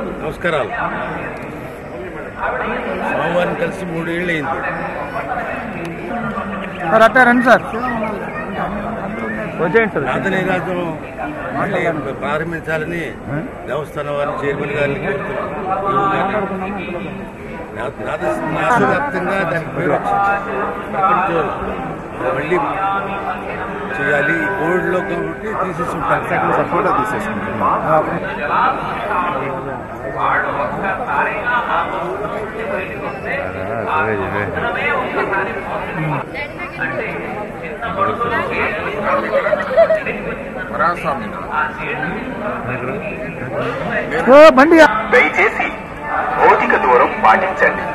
నమస్కారాలు స్వామివారిని కలిసి మూడేళ్ళు అయింది సార్ అట్టే రండి సార్ వచ్చేయండి సార్ నాదనీరాజం మళ్ళీ ప్రారంభించాలని దేవస్థానం వారిని చైర్మన్ గారిని కోరుతున్నాం ఈవో గారిని. నా- నాద నాదవ్యాప్తంగా దానికి పేరు వచ్చింది ప్రపంచం మళ్ళీ చేయాలి ఈ కోవిడ్లో కాబట్టి తీసేసి ఉంటారు ఫోటో తీసేసుకుంటున్నాం ఓ బండి దయచేసి భౌతిక దూరం పాటించండి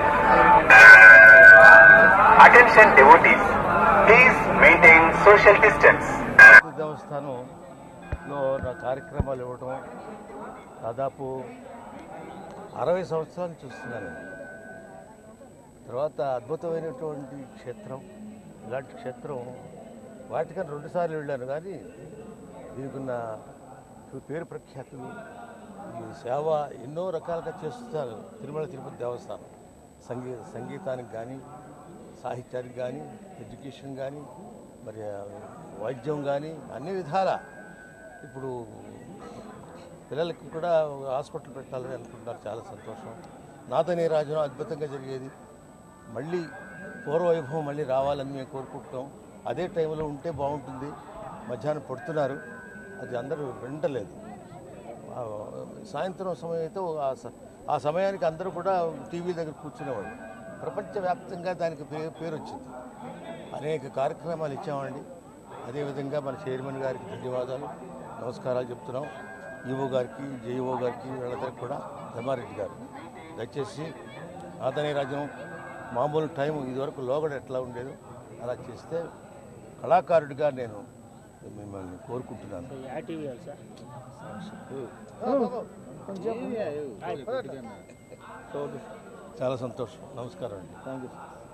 attention devotees please maintain social distance దేవస్థానంలో నా కార్యక్రమాలు ఇవ్వటం దాదాపు అరవై సంవత్సరాలు చూస్తున్నాను తర్వాత అద్భుతమైనటువంటి క్షేత్రం ఇలాంటి క్షేత్రం వాటికని రెండుసార్లు వెళ్ళాను కానీ దీనికి ఉన్న పేరు ప్రఖ్యాతులు ఈ సేవ ఎన్నో రకాలుగా చేస్తున్నారు తిరుమల తిరుపతి దేవస్థానం సంగీ సంగీతానికి కానీ సాహిత్యానికి కానీ ఎడ్యుకేషన్ కానీ మరి ఆ, వైద్యం కానీ అన్ని విధాల ఇప్పుడు పిల్లలకి కూడా ఒక హాస్పిటల్ పెట్టాలని అనుకుంటున్నారు చాలా సంతోషం నాతోనే రాజును అద్భుతంగా జరిగేది మళ్ళీ పూర్వవైభవం మళ్ళీ రావాలని మేము కోరుకుంటున్నాం అదే టైంలో ఉంటే బాగుంటుంది మధ్యాహ్నం పడుతున్నారు అది అందరూ వింటలేదు ఆ, సాయంత్రం సమయం అయితే ఒక ఆ స- ఆ సమయానికి అందరూ కూడా టీవీ దగ్గర కూర్చునేవాళ్ళు ప్రపంచవ్యాప్తంగా దానికి పే- పేరు వచ్చింది అనేక కార్యక్రమాలు ఇచ్చామండి అదేవిధంగా మన చైర్మన్ గారికి ధన్యవాదాలు నమస్కారాలు చెప్తున్నాం ఈవో గారికి జేఈఓ గారికి వీళ్ళందరికీ కూడా ధర్మారెడ్డి గారు దయచేసి ఆదనే రాజ్యం మామూలు టైం ఇదివరకు లోగడ ఎట్లా ఉండేదో అలా చేస్తే కళాకారుడిగా నేను మిమ్మల్ని కోరుకుంటున్నాను చాలా సంతోషం నమస్కారం అండి థ్యాంక్ యూ